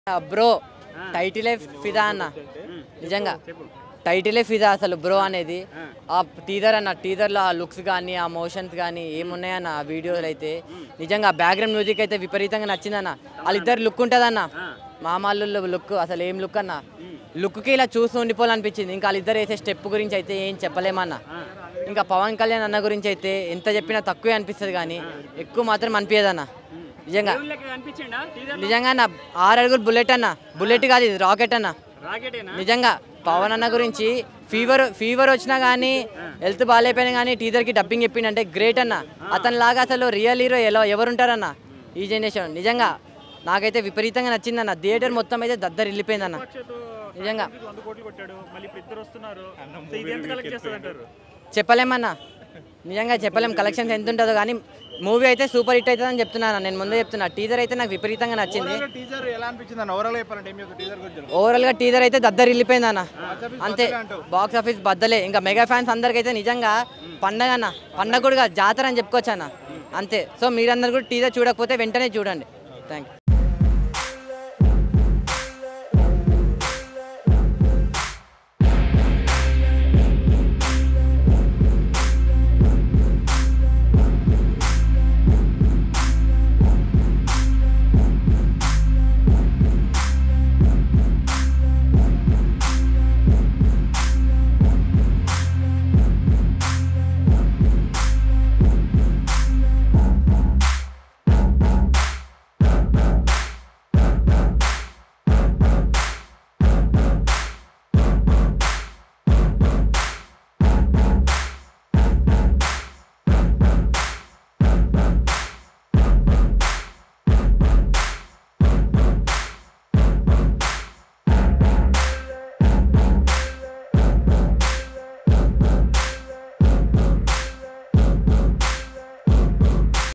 Bro టైటిలే ఫిదా అన్న నిజంగా టైటిలే ఫిదా అసలు బ్రో అనేది ఆ టీజర్ అన్న టీజర్లో ఆ లుక్స్ కానీ ఆ మోషన్స్ కానీ ఏమున్నాయన్న ఆ వీడియోలు అయితే నిజంగా బ్యాక్గ్రౌండ్ మ్యూజిక్ అయితే విపరీతంగా నచ్చిందన్న వాళ్ళిద్దరు లుక్ ఉంటుందన్న మామాళ్ళు లుక్ అసలు ఏం లుక్ అన్న లుక్కి ఇలా చూస్తూ ఉండిపోవాలనిపించింది ఇంకా వాళ్ళిద్దరు వేసే స్టెప్ గురించి అయితే ఏం చెప్పలేమన్న ఇంకా పవన్ కళ్యాణ్ అన్న గురించి అయితే ఎంత చెప్పినా తక్కువే అనిపిస్తుంది కానీ ఎక్కువ మాత్రం అనిపించదన్న నిజంగా అనిపించిండా టీజర్ నిజంగా నా ఆరు అడుగులు బుల్లెట్ అన్న బుల్లెట్ కాదు ఇది రాకెట్ అన్న రాకెటేనా నిజంగా పవన్ అన్న గురించి ఫీవర్ ఫీవర్ వచ్చినా కానీ హెల్త్ బాగాలేకపోయినా కానీ టీజర్కి డబ్బింగ్ చెప్పిండంటే గ్రేట్ అన్న అతని లాగా అసలు రియల్ హీరో ఎలా ఎవరుంటారన్న ఈ జనరేషన్ నిజంగా నాకైతే విపరీతంగా నచ్చిందన్న థియేటర్ మొత్తం అయితే దద్దరు వెళ్ళిపోయిందన్న నిజంగా వంద కోట్లు కొట్టాడు మళ్ళీ ఇప్పుడు ఇద్దరు వస్తున్నారు సో ఇది ఎంత కలెక్ట్ చేస్తుంది అంటారు చెప్పలేమన్నా నిజంగా చెప్పలేం కలెక్షన్స్ ఎంత ఉంటుందో కానీ మూవీ అయితే సూపర్ హిట్ అవుతుందని చెప్తున్నాను నేను ముందే చెప్తున్నా టీజర్ అయితే నాకు విపరీతంగా నచ్చింది టీజర్ ఎలా అనిపించింది అన్న ఓవరాల్ చెప్పాలంటే ఏం చెప్తారు టీజర్ గురించి ఓవరాల్ గా టీజర్ అయితే దద్దరు వెళ్ళిపోయింది అన్న office అంతే బద్దలే అంటావు. బాక్స్ ఆఫీస్ బద్దలే ఇంకా మెగా ఫ్యాన్స్ అందరికైతే నిజంగా పండగ అన్న పండగ కూడా కాదు, జాతర అని చెప్పుకోవచ్చు అన్న అంతే సో మీరందరూ కూడా టీజర్ చూడకపోతే వెంటనే చూడండి థ్యాంక్ యూ